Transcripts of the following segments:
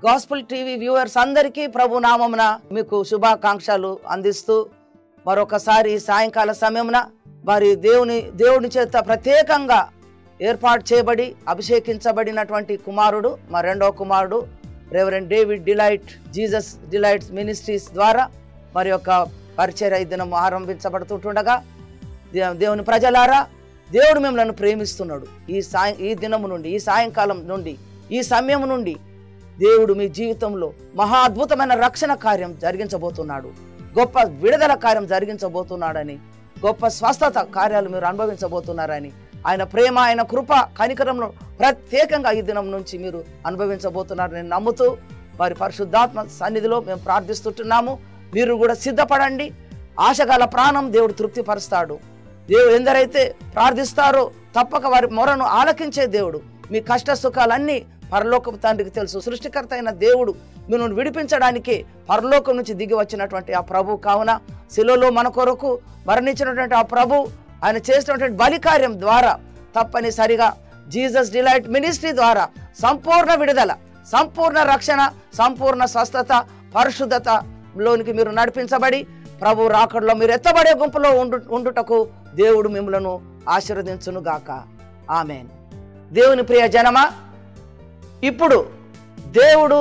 gospel TV viewers అందరికీ ప్రభు నామమున మీకు శుభాకాంక్షలు అందిస్తూ మరొకసారి సాయంకాల సమయమున మరి దేవుని దేవుని చేత ప్రత్యేకంగా ఏర్పాటు చేయబడి అభిషేకించబడినటువంటి కుమారుడు మా రెండో కుమారుడు reverend David delight Jesus delights ministries ద్వారా మరి యొక్క పరిచయ దినం ఆరంభించబడుతుంటుండగా దే- దేవుని ప్రజలారా దేవుడు మిమ్మల్ని ప్రేమిస్తున్నాడు ఈ సాయం ఈ దినము నుండి ఈ సాయంకాలం నుండి ఈ సమయం నుండి దేవుడు మీ జీవితంలో మహా అద్భుతమైన రక్షణ కార్యం జరిగించబోతున్నాడు గొప్ప విడుదల కార్యం జరిగించబోతున్నాడని గొప్ప స్వస్థత కార్యాలు మీరు అనుభవించబోతున్నారని ఆయన ప్రేమ ఆయన కృప కనికరంలో ప్రత్యేకంగా ఈ దినం నుంచి మీరు అనుభవించబోతున్నారని నమ్ముతూ వారి పరిశుద్ధాత్మ సన్నిధిలో మేము ప్రార్థిస్తుంటున్నాము మీరు కూడా సిద్ధపడండి ఆశగల ప్రాణం దేవుడు తృప్తిపరుస్తాడు దేవుడు ఎందరైతే ప్రార్థిస్తారో తప్పక వారి మొరను ఆలకించే దేవుడు మీ కష్ట సుఖాలన్నీ పరలోకపు తండ్రికి తెలుసు సృష్టికర్త అయిన దేవుడు మిమ్మల్ని విడిపించడానికి పరలోకం నుంచి దిగి వచ్చినటువంటి ఆ ప్రభు కావున శిలలో మన కొరకు మరణించినటువంటి ఆ ప్రభు ఆయన చేసినటువంటి బలికార్యం ద్వారా తప్పనిసరిగా జీసస్ డిలైట్ మినిస్ట్రీ ద్వారా సంపూర్ణ విడుదల సంపూర్ణ రక్షణ సంపూర్ణ స్వస్థత పరిశుద్ధతలోనికి మీరు నడిపించబడి ప్రభు రాకడలో మీరు ఎత్తబడే గుంపులో ఉండు ఉండుటకు దేవుడు మిమ్మలను ఆశీర్వదించును గాక ఆమెన్ దేవుని ప్రియ జనమా ఇప్పుడు దేవుడు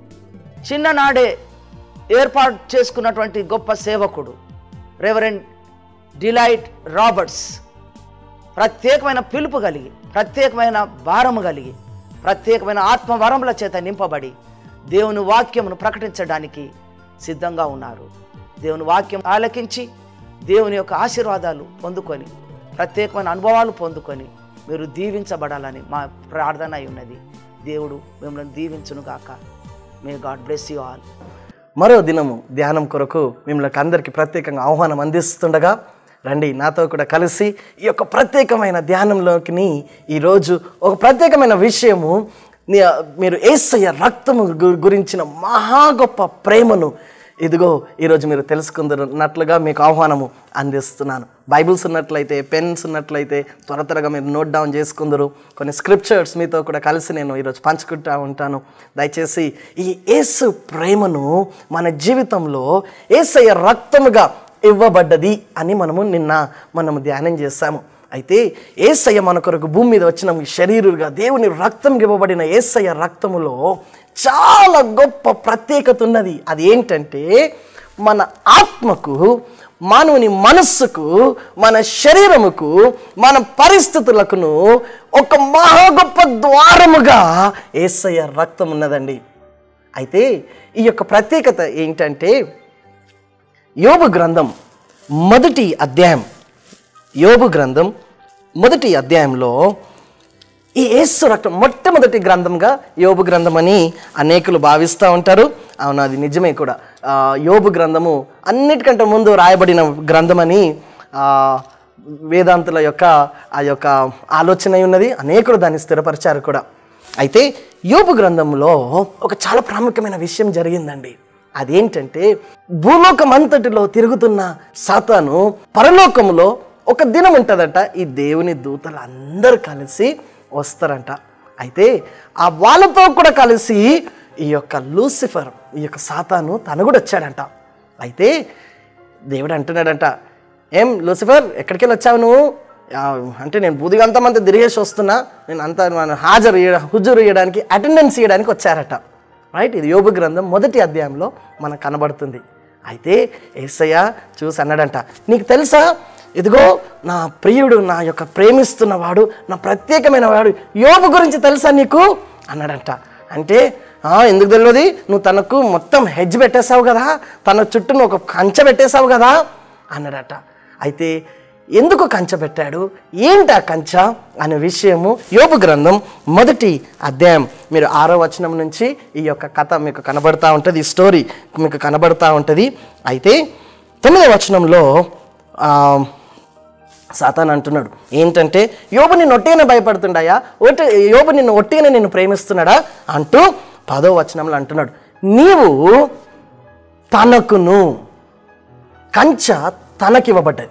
చిన్ననాడే ఏర్పాటు చేసుకున్నటువంటి గొప్ప సేవకుడు రెవరెండ్ డిలైట్ రాబర్ట్స్ ప్రత్యేకమైన పిలుపు కలిగి ప్రత్యేకమైన భారము కలిగి ప్రత్యేకమైన ఆత్మవరముల చేత నింపబడి దేవుని వాక్యమును ప్రకటించడానికి సిద్ధంగా ఉన్నారు దేవుని వాక్యం ఆలకించి దేవుని యొక్క ఆశీర్వాదాలు పొందుకొని ప్రత్యేకమైన అనుభవాలు పొందుకొని మీరు దీవించబడాలని మా ప్రార్థన అయి ఉన్నది దేవుడు మిమ్మల్ని దీవించును గాక may God bless you all మరో దినము ధ్యానం కొరకు మిమ్మల్ని అందరికీ ప్రత్యేకంగా ఆహ్వానం అందిస్తుండగా రండి నాతో కూడా కలిసి ఈ యొక్క ప్రత్యేకమైన ధ్యానంలోకి ఈరోజు ఒక ప్రత్యేకమైన విషయము ని- మీరు ఏసయ్య రక్తము గు- గురించిన మహా గొప్ప ప్రేమను ఇదిగో ఈరోజు మీరు తెలుసుకుందన్నట్లుగా మీకు ఆహ్వానము అందిస్తున్నాను బైబిల్స్ ఉన్నట్లయితే పెన్స్ ఉన్నట్లయితే త్వర త్వరగా మీరు నోట్ డౌన్ చేసుకుందరు కొన్ని స్క్రిప్చర్స్ మీతో కూడా కలిసి నేను ఈరోజు పంచుకుంటా ఉంటాను దయచేసి ఈ యేసు ప్రేమను మన జీవితంలో ఏసయ్య రక్తముగా ఇవ్వబడ్డది అని మనము నిన్న మనము ధ్యానం చేశాము అయితే ఏసయ్య మన కొరకు భూమి మీద వచ్చిన ఈ శరీరుగా దేవుని రక్తం ఇవ్వబడిన ఏసయ్య రక్తములో చాలా గొప్ప ప్రత్యేకత ఉన్నది అది ఏంటంటే మన ఆత్మకు మానవుని మనస్సుకు మన శరీరముకు మన పరిస్థితులకును ఒక మహా గొప్ప ద్వారముగా ఏసయ్య రక్తం ఉన్నదండి అయితే ఈ యొక్క ప్రత్యేకత ఏంటంటే యోబు గ్రంథం మొదటి అధ్యాయం యోబు గ్రంథం మొదటి అధ్యాయంలో ఈ యేసు రక్తం మొట్టమొదటి గ్రంథంగా యోబు గ్రంథం అని అనేకులు భావిస్తూ ఉంటారు అవును అది నిజమే కూడా ఆ, యోబు గ్రంథము అన్నిటికంటే ముందు రాయబడిన గ్రంథం అని ఆ, వేదాంతుల యొక్క ఆ యొక్క ఆలోచన అయి ఉన్నది అనేకులు దాన్ని స్థిరపరిచారు కూడా అయితే యోబు గ్రంథంలో ఒక చాలా ప్రాముఖ్యమైన విషయం జరిగిందండి అదేంటంటే భూలోకం అంతటిలో తిరుగుతున్న సాతాను పరలోకములో ఒక దినం ఉంటుందట ఈ దేవుని దూతలు అందరూ కలిసి వస్తారంట అయితే ఆ వాళ్ళతో కూడా కలిసి ఈ యొక్క లూసిఫర్ ఈ యొక్క సాతాను తను కూడా వచ్చాడంట అయితే దేవుడు అంటున్నాడంట ఏం లూసిఫర్ ఎక్కడికి వెళ్ళి వచ్చావు నువ్వు ఆ, అంటే నేను బుదిగంతా మంది తిరిగేసి వస్తున్నా నేను అంతా మన హాజరు ఇయ్య- హుజూరు ఇవ్వడానికి అటెండెన్స్ ఇవ్వడానికి వచ్చారట రైట్ ఇది యోబు గ్రంథం మొదటి అధ్యాయంలో మనకు కనబడుతుంది అయితే ఏసయ్య చూసి అన్నాడంట నీకు తెలుసా ఇదిగో నా ప్రియుడు నా యొక్క ప్రేమిస్తున్న వాడు నా ప్రత్యేకమైన వాడు యోబు గురించి తెలుసా నీకు అన్నాడంట అంటే "ఆ, ఎందుకు తెలియదు నువ్వు తనకు మొత్తం హెడ్జ్ పెట్టేశావు కదా తన చుట్టూ నువ్వు ఒక కంచె పెట్టేశావు కదా అన్నాడట అయితే ఎందుకు కంచె పెట్టాడు ఏంటి ఆ కంచ అనే విషయము యోబు గ్రంథం మొదటి అధ్యాయం మీరు ఆరో వచనం నుంచి ఈ యొక్క కథ మీకు కనబడతా ఉంటుంది ఈ స్టోరీ మీకు కనబడతా ఉంటుంది అయితే తొమ్మిదో వచనంలో ఆ, సాతాన్ అంటున్నాడు ఏంటంటే యోబు నిన్ను ఒట్టిగానే భయపడుతుండయా ఒట్టి యోబు నిన్ను ఒట్టిగానే నిన్ను ప్రేమిస్తున్నాడా అంటూ పదో వచనంలో అంటున్నాడు నీవు తనకును కంచ తనకివ్వబడ్డది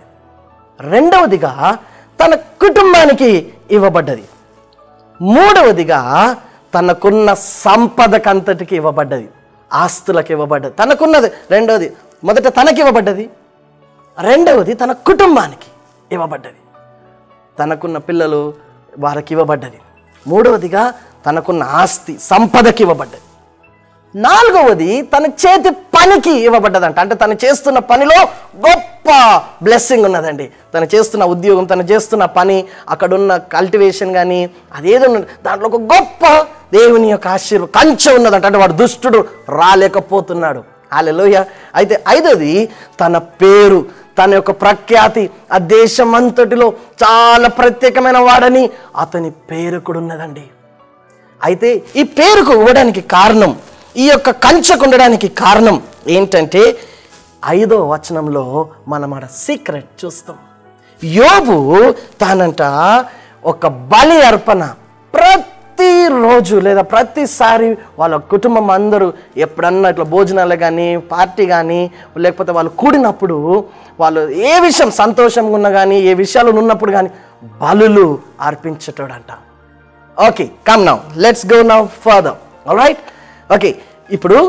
రెండవదిగా తన కుటుంబానికి ఇవ్వబడ్డది మూడవదిగా తనకున్న సంపదకంతటికి ఇవ్వబడ్డది ఆస్తులకు ఇవ్వబడ్డది తనకున్నది రెండవది మొదట తనకి ఇవ్వబడ్డది రెండవది తన కుటుంబానికి ఇవ్వబడ్డది తనకున్న పిల్లలు వారికి ఇవ్వబడ్డది మూడవదిగా తనకున్న ఆస్తి సంపదకి ఇవ్వబడ్డది నాలుగవది తన చేతి పనికి ఇవ్వబడ్డదంట అంటే తను చేస్తున్న పనిలో గొప్ప బ్లెస్సింగ్ ఉన్నదండి తను చేస్తున్న ఉద్యోగం తను చేస్తున్న పని అక్కడున్న కల్టివేషన్ కానీ అదేదో ఉన్నది దాంట్లో ఒక గొప్ప దేవుని యొక్క ఆశీర్వ కంచె ఉన్నదంట అంటే వాడు దుష్టుడు రాలేకపోతున్నాడు హాలెలోయ అయితే ఐదోది తన పేరు తన యొక్క ప్రఖ్యాతి ఆ దేశం అంతటిలో చాలా ప్రత్యేకమైన వాడని అతని పేరు కూడా ఉన్నదండి అయితే ఈ పేరుకు ఇవ్వడానికి కారణం ఈ యొక్క కంచెకు ఉండడానికి కారణం ఏంటంటే ఐదో వచనంలో మనం ఆడ సీక్రెట్ చూస్తాం యోబు తానంట ఒక బలి అర్పణ ప్రతిరోజు లేదా ప్రతిసారి వాళ్ళ కుటుంబం అందరూ ఎప్పుడన్నా ఇట్లా భోజనాలు కానీ పార్టీ కానీ లేకపోతే వాళ్ళు కూడినప్పుడు వాళ్ళు ఏ విషయం సంతోషంగా ఉన్నా కానీ ఏ విషయాలు ఉన్నప్పుడు కానీ బలులు అర్పించేటోడంట okay come now let's go now further right okay ఇప్పుడు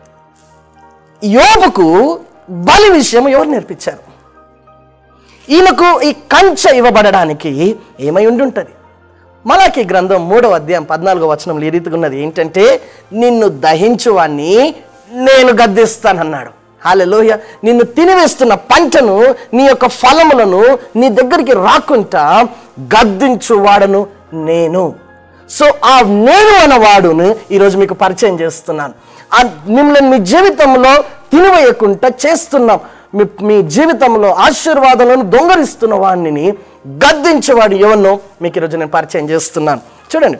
యోబుకు బలి విషయం ఎవరు నేర్పించారు ఈయనకు ఈ కంచె ఇవ్వబడడానికి ఏమై ఉండి ఉంటుంది మలాకి గ్రంథం మూడవ అధ్యాయం పద్నాలుగో వచనంలో ఈ రీతిగా ఉన్నది ఏంటంటే నిన్ను దహించువాన్ని నేను గద్దిస్తానన్నాడు హాలెలోయ నిన్ను తినివేస్తున్న పంటను నీ యొక్క ఫలములను నీ దగ్గరికి రాకుండా గద్దించువాడను నేను సో ఆ నేను అన్నవాడును ఈరోజు మీకు పరిచయం చేస్తున్నాను ఆ మిమ్మల్ని మీ జీవితంలో తినివేయకుండా చేస్తున్నాం మీ మీ జీవితంలో ఆశీర్వాదాలను దొంగరిస్తున్న వాడిని గద్దించేవాడు ఎవరినో మీకు ఈరోజు నేను పరిచయం చేస్తున్నాను చూడండి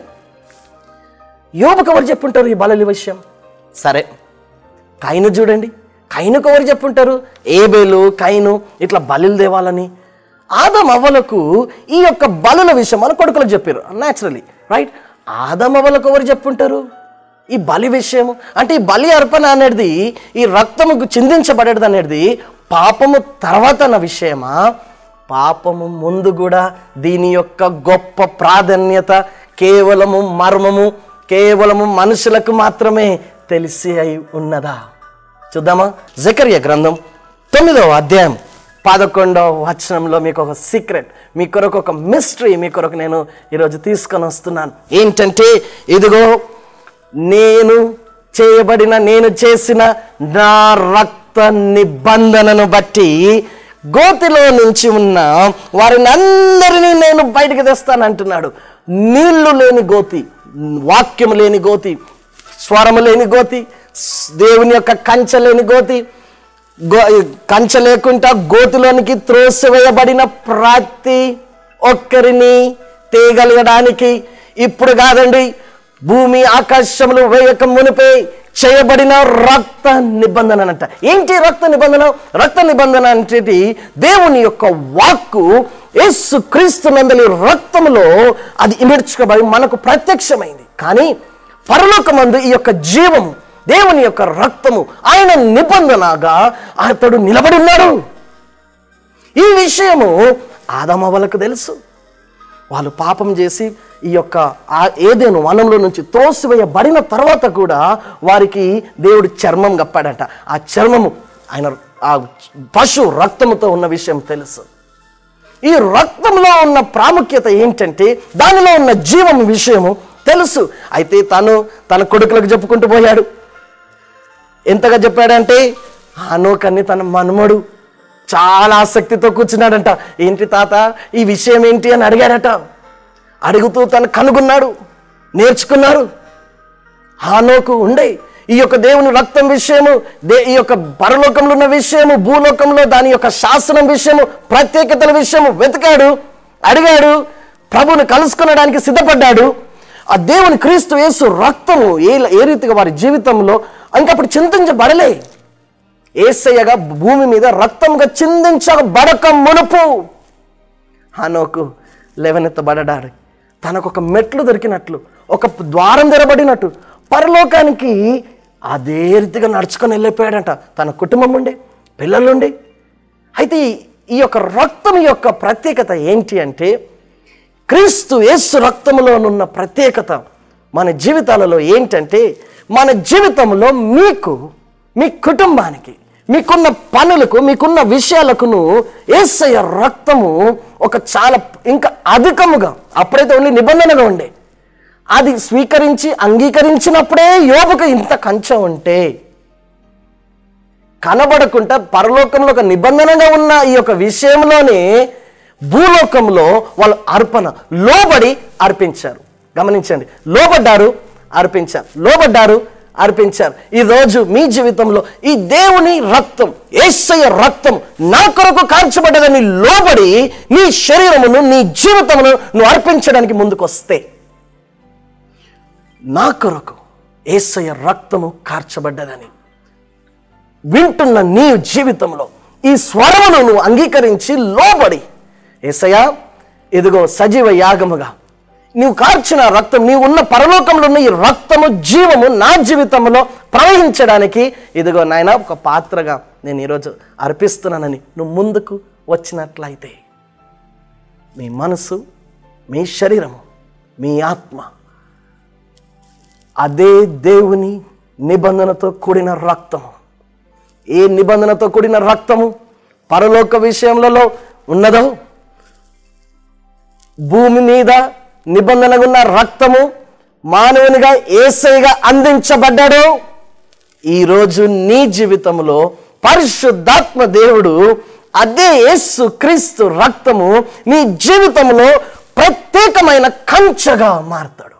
యోబుకు ఎవరు చెప్పుంటారు ఈ బలలి విషయం సరే కైను చూడండి కైనుకు ఎవరు చెప్పుంటారు ఏబేలు కైను ఇట్లా బలులు దేవాలని ఆదం అవ్వలకు ఈ యొక్క బలుల విషయం మన కొడుకులకు చెప్పారు న్యాచురలీ రైట్ ఆదం అవ్వలకు ఎవరు చెప్పుంటారు ఈ బలి విషయము అంటే ఈ బలి అర్పణ అనేది ఈ రక్తముకు చిందించబడేది అనేది పాపము తర్వాత అన్న విషయమా పాపము ముందు కూడా దీని యొక్క గొప్ప ప్రాధాన్యత కేవలము మర్మము కేవలము మనుషులకు మాత్రమే తెలిసి అయి ఉన్నదా చూద్దామా జకర్య గ్రంథం తొమ్మిదవ అధ్యాయం పదకొండవ వచనంలో మీకు ఒక సీక్రెట్ మీ కొరకు ఒక మిస్టరీ మీ కొరకు నేను ఈరోజు తీసుకొని వస్తున్నాను ఏంటంటే ఇదిగో నేను చేయబడిన నేను చేసిన నా రక్త నిబంధనను బట్టి గోతిలో నుంచి ఉన్న వారిని అందరినీ నేను బయటకు తెస్తానంటున్నాడు నీళ్లు లేని గోతి వాక్యము లేని గోతి స్వరము లేని గోతి స్- దేవుని యొక్క కంచె లేని గోతి గో కంచె లేకుండా గోతిలోనికి త్రోసివేయబడిన ప్రతి ఒక్కరిని తేగలగడానికి ఇప్పుడు కాదండి భూమి ఆకాశములు వేయక మునిపే చేయబడిన రక్త నిబంధన అంట ఏంటి రక్త నిబంధన రక్త నిబంధన అంటే దేవుని యొక్క వాక్కు యేసు క్రీస్తు నందలి రక్తములో అది ఇమిడ్చుకోబడి మనకు ప్రత్యక్షమైంది కానీ పరలోకమందు ఈ యొక్క జీవము దేవుని యొక్క రక్తము ఆయన నిబంధనగా అతడు నిలబడి ఉన్నాడు ఈ విషయము ఆదమవలకు తెలుసు వాళ్ళు పాపం చేసి ఈ యొక్క ఆ ఏదేను వనంలో నుంచి తోసివేయబడిన తర్వాత కూడా వారికి దేవుడు చర్మం కప్పాడట ఆ చర్మము ఆయన ఆ పశు రక్తముతో ఉన్న విషయం తెలుసు ఈ రక్తంలో ఉన్న ప్రాముఖ్యత ఏంటంటే దానిలో ఉన్న జీవం విషయము తెలుసు అయితే తను తన కొడుకులకు చెప్పుకుంటూ పోయాడు ఎంతగా చెప్పాడంటే ఆనోకన్ని తన మనుమడు చాలా ఆసక్తితో కూర్చున్నాడంట ఏంటి తాత ఈ విషయం ఏంటి అని అడిగాడట అడుగుతూ తను కనుగొన్నాడు నేర్చుకున్నాడు హానోకు ఉండే ఈ యొక్క దేవుని రక్తం విషయము దే ఈ యొక్క పరలోకంలో ఉన్న విషయము భూలోకంలో దాని యొక్క శాసనం విషయము ప్రత్యేకతల విషయము వెతికాడు అడిగాడు ప్రభువుని కలుసుకునడానికి సిద్ధపడ్డాడు ఆ దేవుని క్రీస్తు యేసు రక్తము ఏ ఏ రీతిగా వారి జీవితంలో ఇంకప్పుడు చింతించబడలే ఏసయ్యగా భూమి మీద రక్తంగా చిందించబడక మునుపు హనోకు లేవనెత్తబడ్డాడు తనకు ఒక మెట్లు దొరికినట్లు ఒక ద్వారం తెరబడినట్టు పరలోకానికి అదే రీతిగా నడుచుకొని వెళ్ళిపోయాడంట తన కుటుంబం ఉండే పిల్లలుండే అయితే ఈ- ఈ యొక్క రక్తం యొక్క ప్రత్యేకత ఏంటి అంటే క్రీస్తు యేసు రక్తములోనున్న ప్రత్యేకత మన జీవితాలలో ఏంటంటే మన జీవితంలో మీకు మీ కుటుంబానికి మీకున్న పనులకు మీకున్న విషయాలకును ఏసయ్య రక్తము ఒక చాలా ఇంకా అధికముగా అప్పుడైతే ఓన్లీ నిబంధనగా ఉండే అది స్వీకరించి అంగీకరించినప్పుడే యోబుకు ఇంత కంచె ఉంటే కనబడకుండా పరలోకంలో ఒక నిబంధనగా ఉన్న ఈ యొక్క విషయంలోనే భూలోకంలో వాళ్ళు అర్పణ లోబడి అర్పించారు గమనించండి లోబడ్డారు అర్పించారు లోబడ్డారు అర్పించారు ఈ రోజు మీ జీవితంలో ఈ దేవుని రక్తం ఏసయ్య రక్తం నా కొరకు కాల్చబడ్డదని లోబడి నీ శరీరమును నీ జీవితమును నువ్వు అర్పించడానికి ముందుకు వస్తే నా కొరకు ఏసయ్య రక్తము కార్చబడ్డదని వింటున్న నీ జీవితంలో ఈ స్వరమును నువ్వు అంగీకరించి లోబడి ఏసయ్యా ఇదిగో సజీవ యాగముగా నీవు కార్చిన రక్తం నీవు ఉన్న పరలోకంలో ఉన్న ఈ రక్తము జీవము నా జీవితంలో ప్రవహించడానికి ఇదిగో నాయన ఒక పాత్రగా నేను ఈరోజు అర్పిస్తున్నానని నువ్వు ముందుకు వచ్చినట్లయితే మీ మనసు మీ శరీరము మీ ఆత్మ అదే దేవుని నిబంధనతో కూడిన రక్తము ఏ నిబంధనతో కూడిన రక్తము పరలోక విషయములలో ఉన్నదో భూమి మీద నిబంధనగా ఉన్న రక్తము మానవునిగా ఏసైగా అందించబడ్డాడు ఈరోజు నీ జీవితంలో పరిశుద్ధాత్మ దేవుడు అదే యేసు క్రీస్తు రక్తము నీ జీవితంలో ప్రత్యేకమైన కంచగా మారుతాడు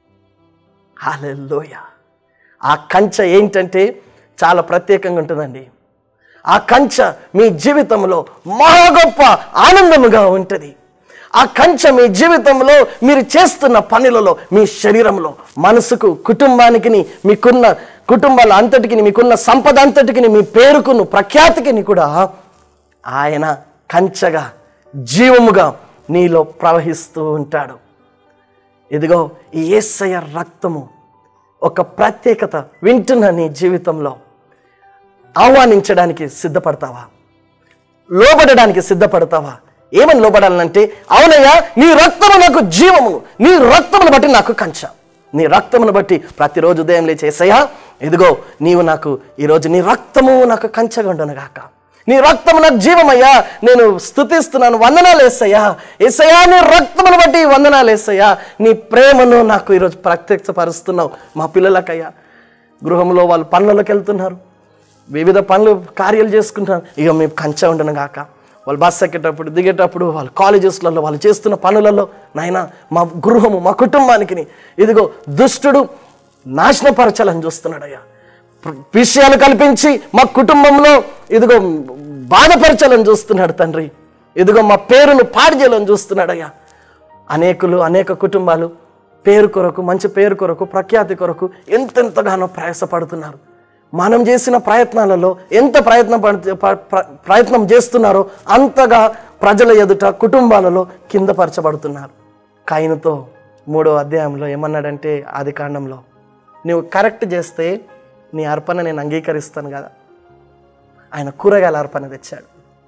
హాలెల్లోయ ఆ కంచె ఏంటంటే చాలా ప్రత్యేకంగా ఉంటుందండి ఆ కంచె మీ జీవితంలో మహా గొప్ప ఆనందముగా ఉంటుంది ఆ కంచె మీ జీవితంలో మీరు చేస్తున్న పనులలో మీ శరీరంలో మనసుకు కుటుంబానికి మీకున్న కుటుంబాల అంతటికి మీకున్న సంపద అంతటికి మీ పేరుకును ప్రఖ్యాతికిని కూడా ఆయన కంచగా జీవముగా నీలో ప్రవహిస్తూ ఉంటాడు ఇదిగో ఈ ఏసయ రక్తము ఒక ప్రత్యేకత వింటున్న నీ జీవితంలో ఆహ్వానించడానికి సిద్ధపడతావా లోబడడానికి సిద్ధపడతావా ఏమని లోబడాలంటే అవునయ్యా నీ రక్తము నాకు జీవము నీ రక్తమును బట్టి నాకు కంచ నీ రక్తమును బట్టి ప్రతిరోజు ఉదయం లేచేసయ్యా ఇదిగో నీవు నాకు ఈరోజు నీ రక్తము నాకు కంచగా ఉండనుగాక నీ రక్తము నాకు జీవమయ్యా నేను స్థుతిస్తున్నాను వందనాలు వేసయ్యా ఏసయ్యా నీ రక్తమును బట్టి వందనాలు వేసయ్యా నీ ప్రేమను నాకు ఈరోజు ప్రత్యక్షపరుస్తున్నావు మా పిల్లలకయ్యా గృహంలో వాళ్ళు పనులకు వెళ్తున్నారు వివిధ పనులు కార్యాలు చేసుకుంటున్నారు ఇక మేము కంచె ఉండను గాక వాళ్ళు బస్సు ఎక్కేటప్పుడు దిగేటప్పుడు వాళ్ళు కాలేజెస్లలో వాళ్ళు చేస్తున్న పనులలో నాయన మా గృహము మా కుటుంబానికి ఇదిగో దుష్టుడు నాశనపరచాలని చూస్తున్నాడయ్యా ప్ర- విషయాలు కల్పించి మా కుటుంబంలో ఇదిగో బాధపరచాలని చూస్తున్నాడు తండ్రి ఇదిగో మా పేరును పాడు చేయాలని చూస్తున్నాడయ్యా అనేకులు అనేక కుటుంబాలు పేరు కొరకు మంచి పేరు కొరకు ప్రఖ్యాతి కొరకు ఎంతెంతగానో ప్రయాసపడుతున్నారు మనం చేసిన ప్రయత్నాలలో ఎంత ప్రయత్నం పడు- ప- ప్ర- ప్రయత్నం చేస్తున్నారో అంతగా ప్రజల ఎదుట కుటుంబాలలో కింద పరచబడుతున్నారు కాయినుతో మూడో అధ్యాయంలో ఏమన్నాడంటే ఆది కాండంలో నువ్వు కరెక్ట్ చేస్తే నీ అర్పణ నేను అంగీకరిస్తాను కదా ఆయన కూరగాయల అర్పణ తెచ్చాడు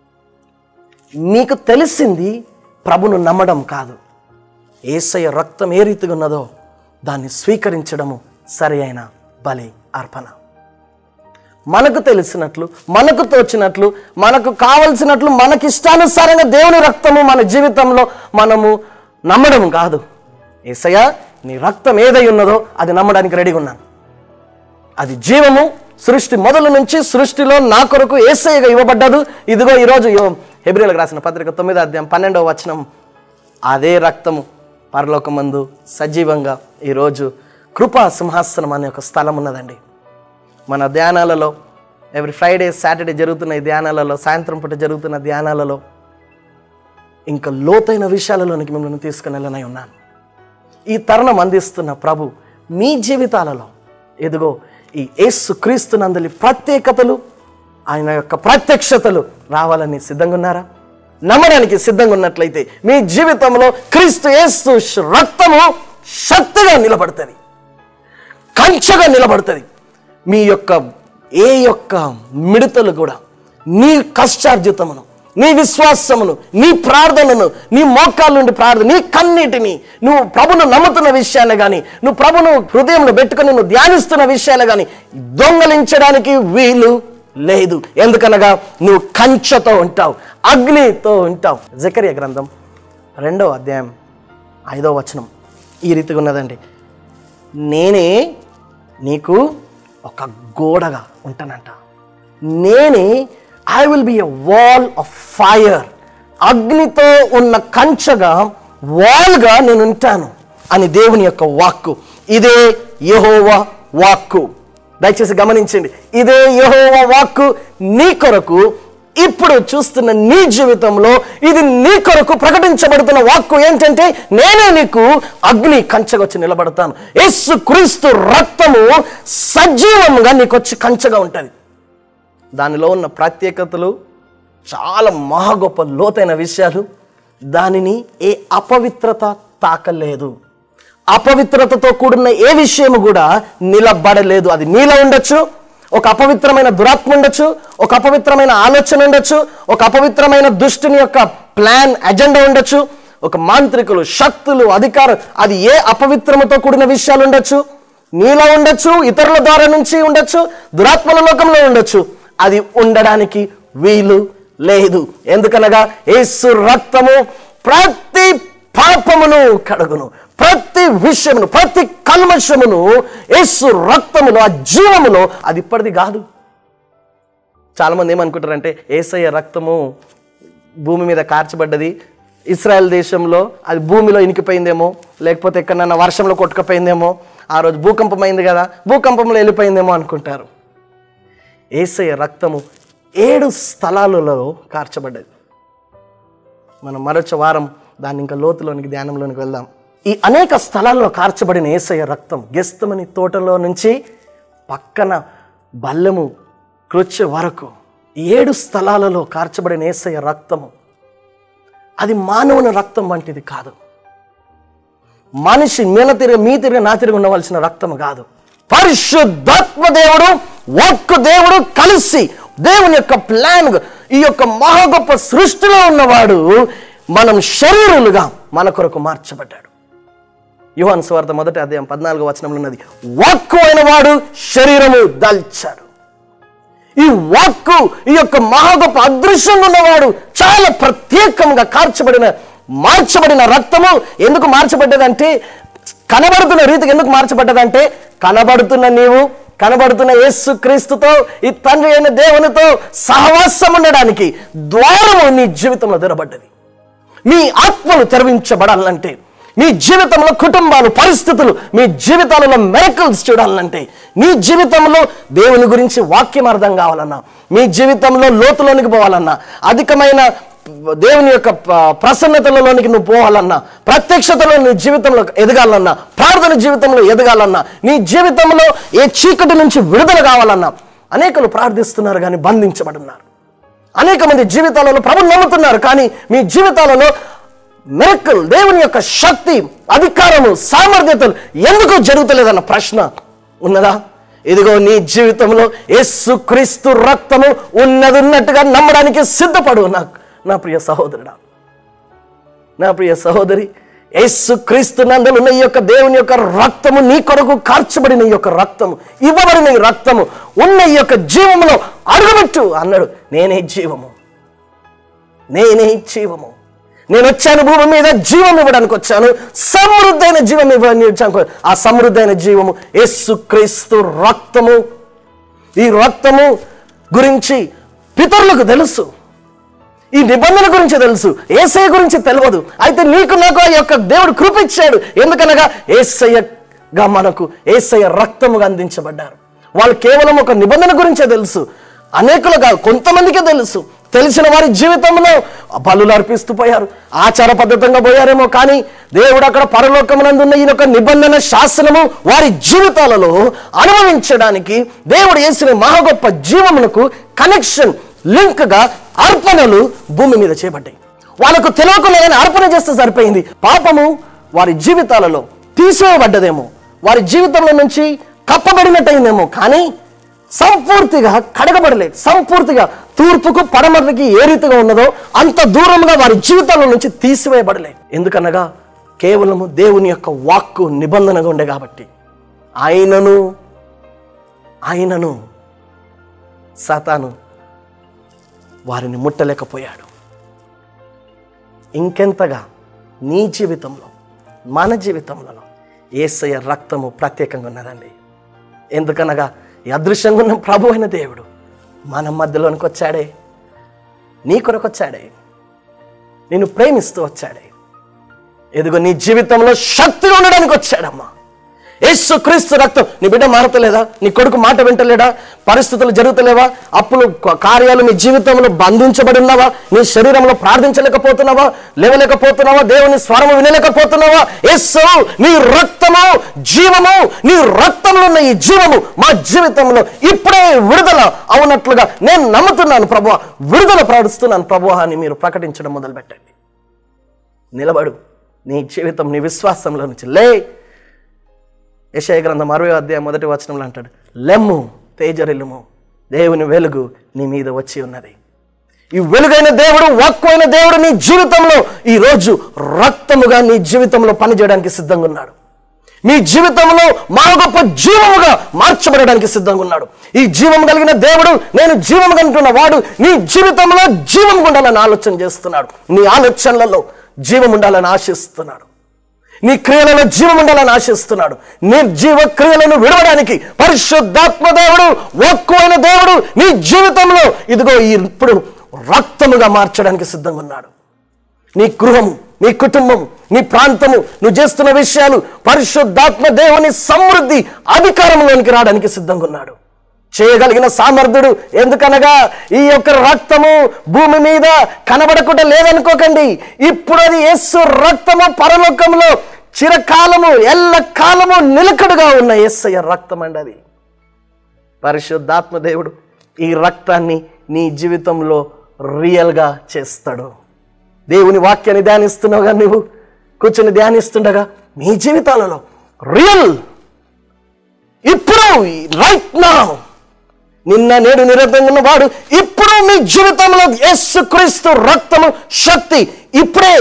నీకు తెలిసింది ప్రభును నమ్మడం కాదు ఏసయ్య రక్తం ఏ రీతిగా ఉన్నదో దాన్ని స్వీకరించడము సరి అయిన బలి అర్పణ మనకు తెలిసినట్లు మనకు తోచినట్లు మనకు కావలసినట్లు మనకి ఇష్టానుసారంగా దేవుని రక్తము మన జీవితంలో మనము నమ్మడం కాదు ఏసయ్య నీ రక్తం ఏదై ఉన్నదో అది నమ్మడానికి రెడీగా ఉన్నాను అది జీవము సృష్టి మొదలు నుంచి సృష్టిలో నా కొరకు ఏసయ్యగా ఇవ్వబడ్డదు ఇదిగో ఈరోజు హెబ్రిలకు రాసిన పత్రిక తొమ్మిదో అధ్యాయం పన్నెండవ వచనం అదే రక్తము పరలోకమందు సజీవంగా ఈరోజు కృపా సింహాసనం అనే ఒక స్థలం ఉన్నదండి మన ధ్యానాలలో ఎవ్రీ ఫ్రైడే సాటర్డే జరుగుతున్న ఈ ధ్యానాలలో సాయంత్రం పూట జరుగుతున్న ధ్యానాలలో ఇంకా లోతైన విషయాలలోనికి మిమ్మల్ని తీసుకుని వెళ్ళనై ఉన్నాను ఈ తరుణం అందిస్తున్న ప్రభు మీ జీవితాలలో ఎదుగో ఈ యేసు క్రీస్తు నందలి ప్రత్యేకతలు ఆయన యొక్క ప్రత్యక్షతలు రావాలని సిద్ధంగా ఉన్నారా నమ్మడానికి సిద్ధంగా ఉన్నట్లయితే మీ జీవితంలో క్రీస్తు యేసు రక్తము శక్తిగా నిలబడుతుంది కంచెగా నిలబడుతుంది మీ యొక్క ఏ యొక్క మిడతలు కూడా నీ కష్టార్జితమును నీ విశ్వాసమును నీ ప్రార్థనను నీ మోకాళ్ళ నుండి ప్రార్థన నీ కన్నీటిని నువ్వు ప్రభును నమ్ముతున్న విషయాన్ని కానీ నువ్వు ప్రభును హృదయంలో పెట్టుకొని నువ్వు ధ్యానిస్తున్న విషయాలు కానీ దొంగలించడానికి వీలు లేదు ఎందుకనగా నువ్వు కంచెతో ఉంటావు అగ్నితో ఉంటావు జకర్య గ్రంథం రెండో అధ్యాయం ఐదో వచనం ఈ రీతిగా ఉన్నదండి నేనే నీకు ఒక గోడగా ఉంటానంట నేనే I will be a wall of fire అగ్నితో ఉన్న కంచగా వాల్గా నేను ఉంటాను అని దేవుని యొక్క వాక్కు ఇదే యెహోవా వాక్కు దయచేసి గమనించండి ఇదే యెహోవా వాక్కు నీ కొరకు ఇప్పుడు చూస్తున్న నీ జీవితంలో ఇది నీ కొరకు ప్రకటించబడుతున్న వాక్కు ఏంటంటే నేనే నీకు అగ్ని కంచగా వచ్చి నిలబడతాను యేసు క్రీస్తు రక్తము సజీవంగా నీకు వచ్చి కంచగా ఉంటుంది దానిలో ఉన్న ప్రత్యేకతలు చాలా మహా గొప్ప లోతైన విషయాలు దానిని ఏ అపవిత్రత తాకలేదు అపవిత్రతతో కూడిన ఏ విషయము కూడా నిలబడలేదు అది నీలో ఉండొచ్చు ఒక అపవిత్రమైన దురాత్మ ఉండొచ్చు ఒక అపవిత్రమైన ఆలోచన ఉండొచ్చు ఒక అపవిత్రమైన దుష్టుని యొక్క ప్లాన్ అజెండా ఉండొచ్చు ఒక మాంత్రికులు శక్తులు అధికారం అది ఏ అపవిత్రమతో కూడిన విషయాలు ఉండొచ్చు నీలో ఉండొచ్చు ఇతరుల ద్వారా నుంచి ఉండొచ్చు దురాత్మల లోకంలో ఉండొచ్చు అది ఉండడానికి వీలు లేదు ఎందుకనగా యేసు రక్తము ప్రతి పాపమును కడుగును ప్రతి విషయమును ప్రతి కల్మషమును యేసు రక్తములో ఆ జీవములో అది ఇప్పటిది కాదు చాలా మంది ఏమనుకుంటారంటే ఏసయ్య రక్తము భూమి మీద కార్చబడ్డది ఇస్రాయెల్ దేశంలో అది భూమిలో ఇనికిపోయిందేమో లేకపోతే ఎక్కడన్నా వర్షంలో కొట్టుకుపోయిందేమో ఆ రోజు భూకంపం అయింది కదా భూకంపంలో వెళ్ళిపోయిందేమో అనుకుంటారు ఏసయ్య రక్తము ఏడు స్థలాలలో కార్చబడ్డది మనం మరొక వారం దాన్ని ఇంకా లోతులోనికి ధ్యానంలోనికి వెళ్దాం ఈ అనేక స్థలాల్లో కార్చబడిన ఏసయ్య రక్తం గెస్తమని తోటలో నుంచి పక్కన బల్లెము కృత్య వరకు ఏడు స్థలాలలో కార్చబడిన ఏసయ్య రక్తము అది మానవుని రక్తం వంటిది కాదు మనిషి మీన తిరిగి మీ తిరిగి నా తిరిగి ఉండవలసిన రక్తం కాదు పరిశుద్ధాత్మ దేవుడు ఒక్క దేవుడు కలిసి దేవుని యొక్క ప్లాన్ ఈ యొక్క మహా గొప్ప సృష్టిలో ఉన్నవాడు మనం శరీరులుగా మన కొరకు మార్చబడ్డాడు యువన్ స్వార్థ మొదటి అధ్యాయం పద్నాలుగో వచనంలో ఉన్నది వాక్కు అయిన వాడు శరీరము దాల్చాడు ఈ వాక్కు ఈ యొక్క మహా గొప్ప అదృశ్యంగా ఉన్నవాడు చాలా ప్రత్యేకంగా కార్చబడిన మార్చబడిన రక్తము ఎందుకు మార్చబడ్డదంటే కనబడుతున్న రీతికి ఎందుకు మార్చబడ్డదంటే కనబడుతున్న నీవు కనబడుతున్న యేసు క్రీస్తుతో ఈ తండ్రి అయిన దేవునితో సహవాసం ఉండడానికి ద్వారము నీ జీవితంలో తెరబడ్డది మీ ఆత్మలు తెరవించబడాలంటే మీ జీవితంలో కుటుంబాలు పరిస్థితులు మీ జీవితాలలో మెరకల్స్ చూడాలంటే మీ జీవితంలో దేవుని గురించి వాక్యం అర్థం కావాలన్నా మీ జీవితంలో లోతులోనికి పోవాలన్నా అధికమైన దేవుని యొక్క ప- ప్రసన్నతలలోనికి నువ్వు పోవాలన్నా ప్రత్యక్షతలో నీ జీవితంలో ఎదగాలన్నా ప్రార్థన జీవితంలో ఎదగాలన్నా నీ జీవితంలో ఏ చీకటి నుంచి విడుదల కావాలన్నా అనేకులు ప్రార్థిస్తున్నారు కానీ బంధించబడున్నారు అనేక మంది జీవితాలలో ప్రభు నమ్ముతున్నారు కానీ మీ జీవితాలలో మెరకల్ దేవుని యొక్క శక్తి అధికారము సామర్థ్యతలు ఎందుకు జరుగుతలేదన్న ప్రశ్న ఉన్నదా ఇదిగో నీ జీవితంలో యేసు క్రీస్తు రక్తము ఉన్నది ఉన్నట్టుగా నమ్మడానికి సిద్ధపడు నా నా ప్రియ సహోదరుడా నా ప్రియ సహోదరి యేసు క్రీస్తు నందులు ఉన్న ఈ యొక్క దేవుని యొక్క రక్తము నీ కొరకు కార్చబడిన ఈ యొక్క రక్తము ఇవ్వబడిన ఈ రక్తము ఉన్న ఈ యొక్క జీవములో అడుగుబెట్టు అన్నాడు నేనే జీవము నేనే జీవము నేను వచ్చాను భూమి మీద జీవం ఇవ్వడానికి వచ్చాను సమృద్ధైన జీవం ఇవ్వడానికి వచ్చాను ఆ సమృద్ధైన జీవము యేసు క్రీస్తు రక్తము ఈ రక్తము గురించి పితరులకు తెలుసు ఈ నిబంధన గురించి తెలుసు ఏసయ్య గురించి తెలియదు అయితే నీకు నాకు ఆ యొక్క దేవుడు కృప ఇచ్చాడు ఎందుకనగా ఏసయ్యగా మనకు ఏసయ్య రక్తముగా అందించబడ్డారు వాళ్ళు కేవలం ఒక నిబంధన గురించే తెలుసు అనేకులు కాదు కొంతమందికే తెలుసు తెలిసిన వారి జీవితంలో బలులు అర్పిస్తూ పోయారు ఆచార పద్ధతంగా పోయారేమో కానీ దేవుడు అక్కడ పరలోకమునందున్న ఈయన యొక్క నిబంధన శాసనము వారి జీవితాలలో అనుభవించడానికి దేవుడు వేసిన మహా గొప్ప జీవమునకు కనెక్షన్ లింక్గా అర్పణలు భూమి మీద చేపట్టాయి వాళ్ళకు తెలియకుండా కానీ అర్పణ చేస్తే సరిపోయింది పాపము వారి జీవితాలలో తీసివేయబడ్డదేమో వారి జీవితంలో నుంచి కప్పబడినట్టయిందేమో కానీ సంపూర్తిగా కడగబడలేదు సంపూర్తిగా తూర్పుకు పడమరకి ఏ రీతిగా ఉన్నదో అంత దూరంగా వారి జీవితాల నుంచి తీసివేయబడలే ఎందుకనగా కేవలము దేవుని యొక్క వాక్కు నిబంధనగా ఉండే కాబట్టి ఆయనను ఆయనను సాతాను వారిని ముట్టలేకపోయాడు ఇంకెంతగా నీ జీవితంలో మన జీవితంలో ఏసయ్య రక్తము ప్రత్యేకంగా ఉన్నదండి ఎందుకనగా ఈ అదృశ్యంగా ఉన్న ప్రభు అయిన దేవుడు మన మధ్యలోనికి వచ్చాడే నీ కొరకు వచ్చాడే నిన్ను ప్రేమిస్తూ వచ్చాడే ఎదుగో నీ జీవితంలో శక్తిగా ఉండడానికి వచ్చాడమ్మా యేసు క్రీస్తు రక్తం నీ బిడ్డ మారతలేదా నీ కొడుకు మాట వింటలేడా పరిస్థితులు జరుగుతలేవా అప్పులు క- కార్యాలు నీ జీవితంలో బంధించబడి ఉన్నావా నీ శరీరంలో ప్రార్థించలేకపోతున్నావా లేవలేకపోతున్నావా దేవుని స్వరము వినలేకపోతున్నావా యేసు నీ రక్తము జీవము నీ రక్తంలో ఉన్న ఈ జీవము మా జీవితంలో ఇప్పుడే విడుదల అవునట్లుగా నేను నమ్ముతున్నాను ప్రభు విడుదల ప్రార్థిస్తున్నాను ప్రభు అని మీరు ప్రకటించడం మొదలుపెట్టండి నిలబడు నీ జీవితం నీ విశ్వాసంలో నుంచి లే యశయ గ్రంథం అరవై అధ్యాయం మొదటి వచనంలో అంటాడు లెమ్ము తేజరిల్లుము దేవుని వెలుగు నీ మీద వచ్చి ఉన్నది ఈ వెలుగైన దేవుడు వాక్కువైన దేవుడు నీ జీవితంలో ఈ రోజు రక్తముగా నీ జీవితంలో పనిచేయడానికి సిద్ధంగా ఉన్నాడు మీ జీవితంలో మా గొప్ప జీవముగా మార్చబడడానికి సిద్ధంగా ఉన్నాడు ఈ జీవం కలిగిన దేవుడు నేను జీవం కంటున్న వాడు నీ జీవితంలో జీవం ఉండాలని ఆలోచన చేస్తున్నాడు నీ ఆలోచనలలో జీవం ఉండాలని ఆశిస్తున్నాడు నీ క్రియలలో జీవం ఉండాలని ఆశిస్తున్నాడు నీ జీవ క్రియలను విడవడానికి పరిశుద్ధాత్మ దేవుడు ఒక్కువైన దేవుడు నీ జీవితంలో ఇదిగో ఇప్పుడు రక్తముగా మార్చడానికి సిద్ధంగా ఉన్నాడు నీ గృహము నీ కుటుంబం నీ ప్రాంతము నువ్వు చేస్తున్న విషయాలు పరిశుద్ధాత్మ దేవుని సమృద్ధి అధికారంలోనికి రావడానికి సిద్ధంగా ఉన్నాడు చేయగలిగిన సామర్థ్యుడు ఎందుకనగా ఈ యొక్క రక్తము భూమి మీద కనబడకుండా లేదనుకోకండి ఇప్పుడు అది యేసు రక్తము పరలోకంలో చిరకాలము ఎల్ల కాలము నిలకడగా ఉన్న యేసయ్య రక్తం అండి అది పరిశుద్ధాత్మ దేవుడు ఈ రక్తాన్ని నీ జీవితంలో రియల్గా చేస్తాడు దేవుని వాక్యాన్ని ధ్యానిస్తున్నావుగా నువ్వు కూర్చొని ధ్యానిస్తుండగా మీ జీవితాలలో రియల్ ఇప్పుడు రైట్ నా నిన్న నేడు నిరంతరంగా ఉన్నవాడు ఇప్పుడు మీ జీవితంలో యేసుక్రీస్తు రక్తము శక్తి ఇప్పుడే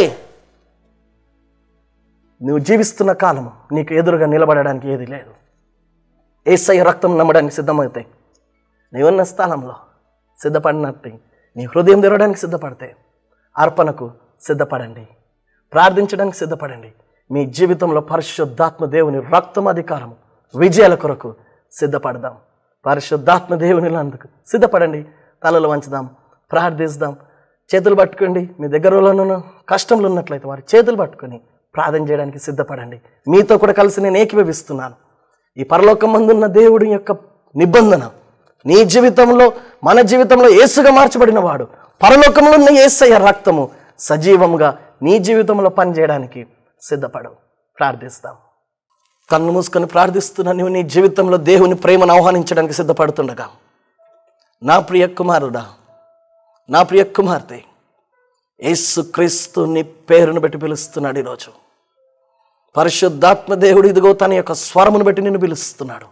నువ్వు జీవిస్తున్న కాలము నీకు ఎదురుగా నిలబడడానికి ఏది లేదు ఏసయ్య రక్తం నమ్మడానికి సిద్ధమవుతాయి నీవున్న స్థలంలో సిద్ధపడినట్టు నీ హృదయం తెరవడానికి సిద్ధపడితే అర్పణకు సిద్ధపడండి ప్రార్థించడానికి సిద్ధపడండి మీ జీవితంలో పరిశుద్ధాత్మ దేవుని రక్తం అధికారము విజయాల కొరకు సిద్ధపడదాం పరిశుద్ధాత్మ దేవుని అందుకు సిద్ధపడండి తలలు వంచుదాం ప్రార్థిస్తాం చేతులు పట్టుకోండి మీ దగ్గరలోనూ కష్టంలో ఉన్నట్లయితే వారి చేతులు పట్టుకొని ప్రార్థన చేయడానికి సిద్ధపడండి మీతో కూడా కలిసి నేను ఏకీభవిస్తున్నాను ఈ పరలోకం మందున్న దేవుడి యొక్క నిబంధన నీ జీవితంలో మన జీవితంలో ఏసుగా మార్చబడిన వాడు పరలోకంలో ఉన్న ఏసయ్య రక్తము సజీవంగా నీ జీవితంలో పనిచేయడానికి సిద్ధపడవు ప్రార్థిస్తాం కన్ను మూసుకొని ప్రార్థిస్తున్నా నువ్వు నీ జీవితంలో దేవుని ప్రేమను ఆహ్వానించడానికి సిద్ధపడుతుండగా నా ప్రియ కుమారుడా నా ప్రియ కుమార్తె యేసు క్రీస్తు నీ పేరును బట్టి పిలుస్తున్నాడు ఈరోజు పరిశుద్ధాత్మ దేవుడు ఇదిగో తన యొక్క స్వరమును బట్టి నిన్ను పిలుస్తున్నాడు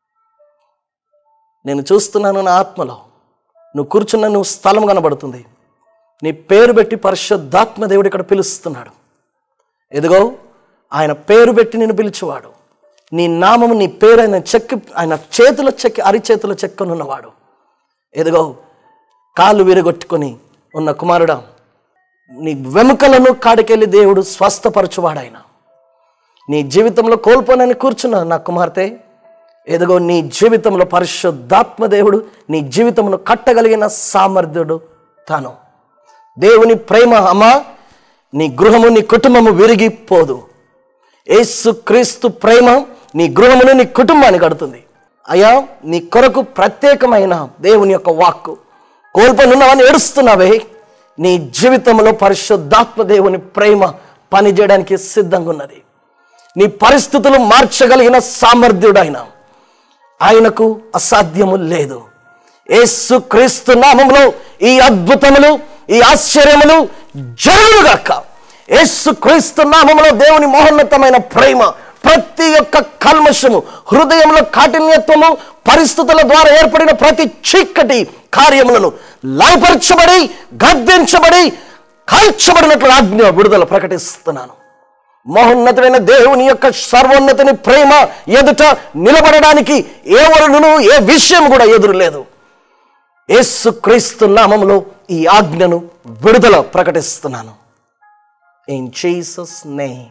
నేను చూస్తున్నాను నా ఆత్మలో నువ్వు కూర్చున్న నువ్వు స్థలం కనబడుతుంది నీ పేరు పెట్టి పరిశుద్ధాత్మ దేవుడు ఇక్కడ పిలుస్తున్నాడు ఎదుగో ఆయన పేరు పెట్టి నేను పిలిచేవాడు నీ నామము నీ పేరు ఆయన చెక్కి ఆయన చేతిలో చెక్కి అరిచేతిలో చెక్కనున్నవాడు ఎదుగో కాళ్ళు విరగొట్టుకొని ఉన్న కుమారుడా నీ వెముకలను కాడికెళ్ళి దేవుడు స్వస్థపరచువాడాయన నీ జీవితంలో కోల్పోనని కూర్చున్నా నా కుమార్తె ఎదుగో నీ జీవితంలో పరిశుద్ధాత్మ దేవుడు నీ జీవితంలో కట్టగలిగిన సామర్థ్యుడు తాను దేవుని ప్రేమ అమ్మా నీ గృహము నీ కుటుంబము విరిగిపోదు యేసు క్రీస్తు ప్రేమ నీ గృహమును నీ కుటుంబాన్ని కడుతుంది అయ్యా నీ కొరకు ప్రత్యేకమైన దేవుని యొక్క వాక్కు కోల్పోనున్నావని ఏడుస్తున్నావే నీ జీవితంలో పరిశుద్ధాత్మ దేవుని ప్రేమ పనిచేయడానికి సిద్ధంగా ఉన్నది నీ పరిస్థితులు మార్చగలిగిన సామర్థ్యుడైన ఆయనకు అసాధ్యము లేదు యేసు క్రీస్తు నామములో ఈ అద్భుతములు ఈ ఆశ్చర్యములు జరుగుగాక యేసు క్రీస్తు నామములో దేవుని మహోన్నతమైన ప్రేమ ప్రతి ఒక్క కల్మషము హృదయంలో కాఠిన్యత్వము పరిస్థితుల ద్వారా ఏర్పడిన ప్రతి చీకటి కార్యములను లయపరచబడి గద్దించబడి కాల్చబడినట్లు ఆజ్ఞ విడుదల ప్రకటిస్తున్నాను మహోన్నతుడైన దేవుని యొక్క సర్వోన్నతిని ప్రేమ ఎదుట నిలబడడానికి ఎవరును ఏ విషయం కూడా ఎదురు లేదు యేసుక్రీస్తు నామములో ఈ ఆజ్ఞను విడుదల ప్రకటిస్తున్నాను ఇన్ జీసస్ నేమ్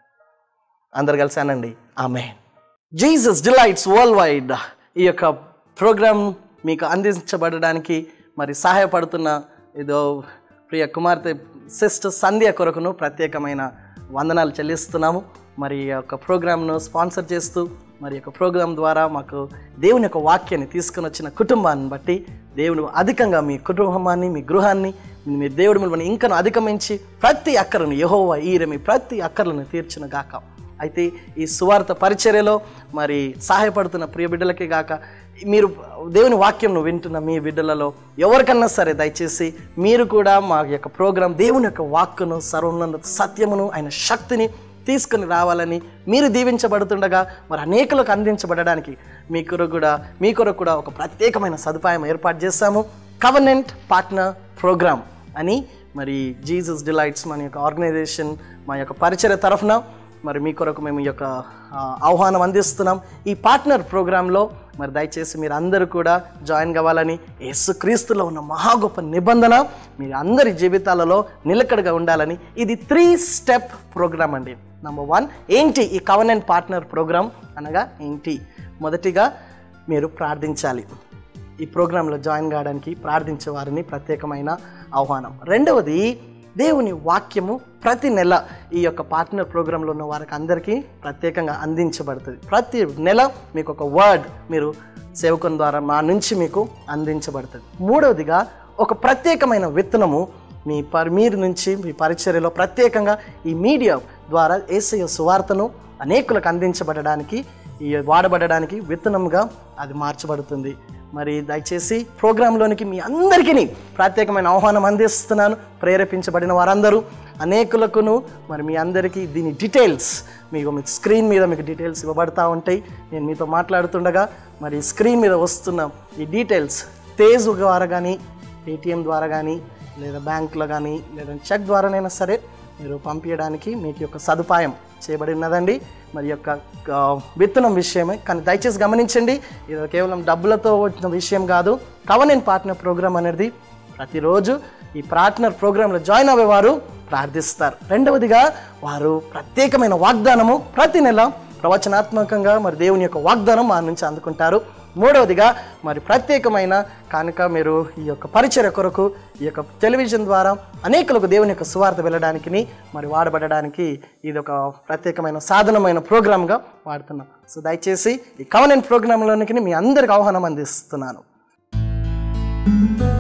అందరు కలిసి అనండి ఆమె జీసస్ డిలైట్స్ వరల్డ్ వైడ్ ఈ యొక్క ప్రోగ్రాం మీకు అందించబడడానికి మరి సహాయపడుతున్న ఏదో ప్రియ కుమార్తె సిస్టర్ సంధ్య కొరకును ప్రత్యేకమైన వందనాలు చెల్లిస్తున్నాము మరి ఈ యొక్క ప్రోగ్రామ్ను స్పాన్సర్ చేస్తూ మరి యొక్క ప్రోగ్రాం ద్వారా మాకు దేవుని యొక్క వాక్యాన్ని తీసుకుని వచ్చిన కుటుంబాన్ని బట్టి దేవుడు అధికంగా మీ కుటుంబాన్ని మీ గృహాన్ని మీ దేవుడు మిమ్మల్ని ఇంకను అధిగమించి ప్రతి అక్కరను యహోవా ఈర మీ ప్రతి అక్కర్లను తీర్చును గాక అయితే ఈ సువార్త పరిచర్యలో మరి సహాయపడుతున్న ప్రియ బిడ్డలకే గాక మీరు దేవుని వాక్యంను వింటున్న మీ బిడ్డలలో ఎవరికన్నా సరే దయచేసి మీరు కూడా మా యొక్క ప్రోగ్రాం దేవుని యొక్క వాక్కును సర్వోన్నత సత్యమును ఆయన శక్తిని తీసుకుని రావాలని మీరు దీవించబడుతుండగా మరి అనేకులకు అందించబడడానికి మీ కొరకు కూడా మీ కొరకు కూడా ఒక ప్రత్యేకమైన సదుపాయం ఏర్పాటు చేస్తాము కవర్నెంట్ పార్ట్నర్ ప్రోగ్రామ్ అని మరి జీసస్ డిలైట్స్ మన యొక్క ఆర్గనైజేషన్ మా యొక్క పరిచయ తరఫున మరి మీ కొరకు మేము ఈ యొక్క ఆ, ఆహ్వానం అందిస్తున్నాం ఈ పార్ట్నర్ ప్రోగ్రాంలో మరి దయచేసి మీరు అందరూ కూడా జాయిన్ కావాలని యేసుక్రీస్తులో ఉన్న మహా గొప్ప నిబంధన మీ అందరి జీవితాలలో నిలకడగా ఉండాలని ఇది త్రీ స్టెప్ ప్రోగ్రామ్ అండి నంబర్ వన్ ఏంటి ఈ కవర్నెంట్ పార్ట్నర్ ప్రోగ్రామ్ అనగా ఏంటి మొదటిగా మీరు ప్రార్థించాలి ఈ ప్రోగ్రాంలో జాయిన్ కావడానికి ప్రార్థించే వారిని ప్రత్యేకమైన ఆహ్వానం రెండవది దేవుని వాక్యము ప్రతి నెల ఈ యొక్క పార్ట్నర్ ప్రోగ్రాంలో ఉన్న వారికి అందరికీ ప్రత్యేకంగా అందించబడుతుంది ప్రతి నెల మీకు ఒక వర్డ్ మీరు సేవకుని ద్వారా మా నుంచి మీకు అందించబడుతుంది మూడవదిగా ఒక ప్రత్యేకమైన విత్తనము మీ పరి మీరు నుంచి మీ పరిచర్యలో ప్రత్యేకంగా ఈ మీడియా ద్వారా ఏసయ సువార్తను అనేకులకు అందించబడడానికి ఈ వాడబడడానికి విత్తనంగా అది మార్చబడుతుంది మరి దయచేసి ప్రోగ్రాంలోనికి మీ అందరికీ ప్రత్యేకమైన ఆహ్వానం అందిస్తున్నాను ప్రేరేపించబడిన వారందరూ అనేకులకును మరి మీ అందరికీ దీని డీటెయిల్స్ మీకు మీకు స్క్రీన్ మీద మీకు డీటెయిల్స్ ఇవ్వబడతా ఉంటాయి నేను మీతో మాట్లాడుతుండగా మరి స్క్రీన్ మీద వస్తున్న ఈ డీటెయిల్స్ తేజ్ ద్వారా కానీ పేటిఎం ద్వారా కానీ లేదా బ్యాంకులో కానీ లేదా చెక్ ద్వారానైనా సరే మీరు పంపించడానికి మీకు యొక్క సదుపాయం చేయబడి ఉన్నదండి మరి యొక్క ఆ, విత్తనం విషయమే కానీ దయచేసి గమనించండి ఇది కేవలం డబ్బులతో వచ్చిన విషయం కాదు కవనెంట్ పార్ట్నర్ ప్రోగ్రామ్ అనేది ప్రతిరోజు ఈ పార్ట్నర్ ప్రోగ్రాంలో జాయిన్ అయ్యేవారు ప్రార్థిస్తారు రెండవదిగా వారు ప్రత్యేకమైన వాగ్దానము ప్రతి నెల ప్రవచనాత్మకంగా మరి దేవుని యొక్క వాగ్దానం మా నుంచి అందుకుంటారు మూడవదిగా మరి ప్రత్యేకమైన కనుక మీరు ఈ యొక్క పరిచయ కొరకు ఈ యొక్క టెలివిజన్ ద్వారా అనేకులకు దేవుని యొక్క సువార్త వెళ్ళడానికి మరి వాడబడడానికి ఇది ఒక ప్రత్యేకమైన సాధనమైన ప్రోగ్రామ్గా వాడుతున్నాం సో దయచేసి ఈ కవనెంట్ ప్రోగ్రాంలోనికి మీ అందరికి ఆహ్వానం అందిస్తున్నాను